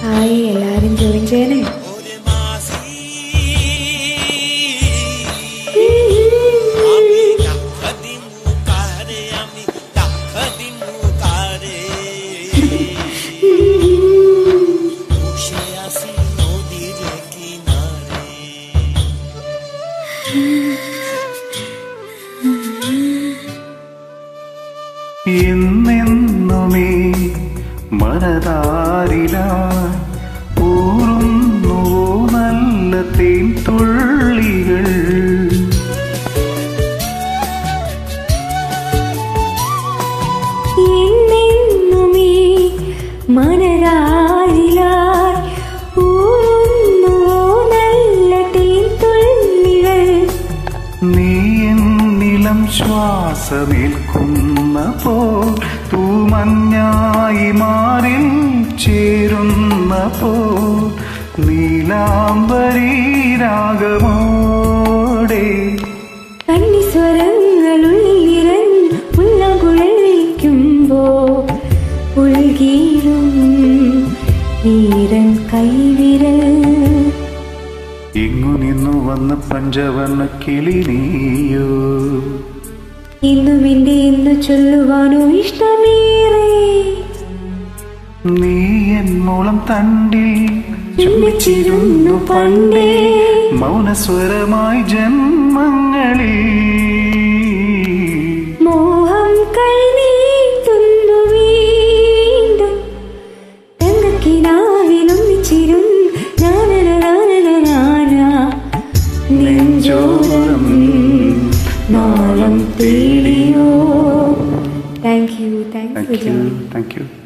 Hi എല്ലാരും join ചെയ്യണേ আমি টাকা দিমু কারে আমি টাকা দিমু কারে বসে আসি নদীর কিনারে എന്നെന്നുമേ മനതാരിലായി ഊറുന്നുവോ നല്ല തേൻ തുള്ളികൾ എന്നെന്നുമേ മനരാരിലായി ഊറുന്നുവോ നല്ല തേൻതുള്ളികൾ. നീ എന്നിളം ശ്വാസമേൽക്കുന്ന പോൽ തൂമഞ്ഞായി മാറിൽ ചേരുന്ന പോൽ നീലാംബരീ രാഗമോടെ കന്നിസ്വരങ്ങളുള്ളിരൻ ഉള്ളകുഴലിക്കുമ്പോ ഉൾകീഴും വീരൻ കൈവിരൽ എങ്ങു നിന്നു വന്ന പഞ്ചവർണ്ണ കിളി നീയോ ഇന്നും എന്റെ എന്ന് ചൊല്ലുവാനോ ഇഷ്ടമേറെ നീ എൻ മൂളം തണ്ടിൽ ചുംബിച്ചിരുന്നു പണ്ടേ മൗനസ്വരമായി ജന്മങ്ങളിൽ മോഹം കൈനീട്ടുന്നു വീണ്ടും തങ്കക്കിനാവിലൊന്നിച്ചിരും നെഞ്ചോരം നാളം തേടിയോ thank you thank thank you you thank U